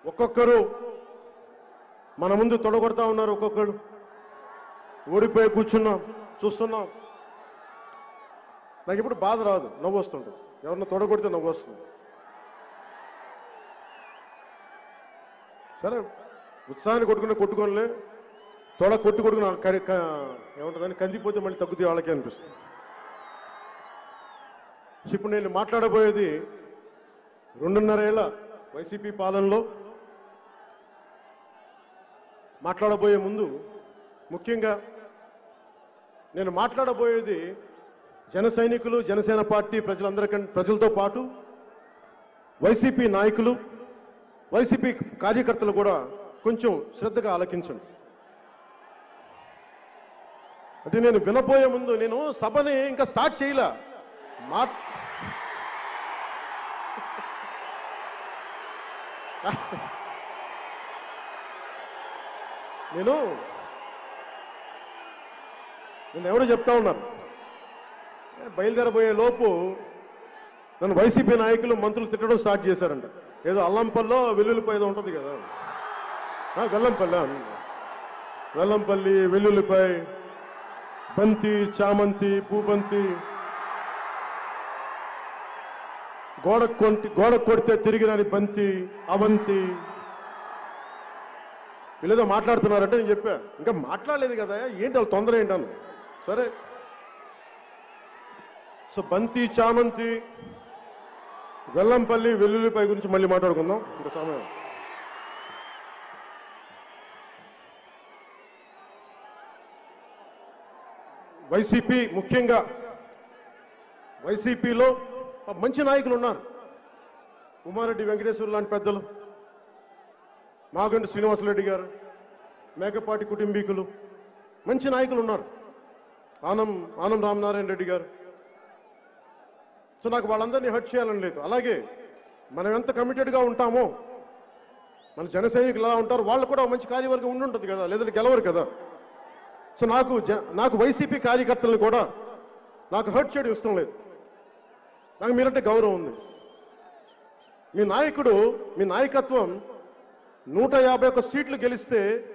ఒక్కొక్కరు మన ముందు తొడగొడతా ఉన్నారు ఒక్కొక్కరు ఓడిపోయి కూర్చున్నాం చూస్తున్నాం నాకు ఇప్పుడు బాధ రాదు నవ్వు వస్తుంటుంది ఎవరిని తొడగొడితే నవ్వు వస్తుంది సరే ఉత్సాహాన్ని కొట్టుకుని కొట్టుకోనిలే తొడ కొట్టు కొట్టుకుని ఆ కరి- క- ఏమంటుందని కందిపోతే మళ్ళీ తగ్గుతాయి వాళ్ళకే అనిపిస్తుంది సో ఇప్పుడు నేను మాట్లాడబోయేది రెండున్నరేళ్ల వైసీపీ పాలనలో మాట్లాడబోయే ముందు ముఖ్యంగా నేను మాట్లాడబోయేది జన సైనికులు జనసేన పార్టీ ప్రజలందరికంటే ప్రజలతో పాటు వైసీపీ నాయకులు వైసీపీ కార్యకర్తలు కూడా కొంచెం శ్రద్ధగా ఆలకించండి అంటే నేను వినబోయే ముందు నేను సభని ఇంకా స్టార్ట్ చేయలే మా నేను నేను ఎవరు చెప్తా ఉన్నారు బయలుదేరబోయే లోపు నన్ను వైసీపీ నాయకులు మంత్రులు తిట్టడం స్టార్ట్ చేశారంట ఏదో అల్లంపల్లో వెల్లుల్లిపాయ ఏదో ఉంటుంది కదా ఆ, వెల్లంపల్లి ఆ. వెల్లంపల్లి వెల్లుల్లిపాయ బంతి చామంతి పూబంతి గోడ కొంటి గోడ కొడితే తిరిగి రాని బంతి అవంతి వీళ్ళేదో మాట్లాడుతున్నారంటే నేను చెప్పా ఇంకా మాట్లాడలేదు కదా ఏంటి వాళ్ళ తొందర ఏంటను సరే సో బంతి చామంతి వెల్లంపల్లి వెల్లుల్లిపై గురించి మళ్ళీ మాట్లాడుకుందాం ఇంకా సమయం వైసీపీ ముఖ్యంగా వైసీపీలో మంచి నాయకులు ఉన్నారు ఉమారెడ్డి వెంకటేశ్వర లాంటి పెద్దలు మాగంటి శ్రీనివాసరెడ్డి గారు మేకపాటి కుటుంబీకులు మంచి నాయకులు ఉన్నారు ఆనం ఆనం రామనారాయణ రెడ్డి గారు సో నాకు వాళ్ళందరినీ హర్ట్ చేయాలని లేదు అలాగే మనం ఎంత కమిటెడ్గా ఉంటామో మన జన సైనికులు ఎలా ఉంటారు వాళ్ళు కూడా ఒక మంచి కార్యవర్గం ఉండి ఉంటుంది కదా లేదంటే గెలవరు కదా సో నాకు జ నాకు వైసీపీ కార్యకర్తలను కూడా నాకు హర్ట్ చేయడం ఇష్టం లేదు నాకు మీరంటే గౌరవం ఉంది మీ నాయకుడు మీ నాయకత్వం నూట యాభై ఒక్క సీట్లు గెలిస్తే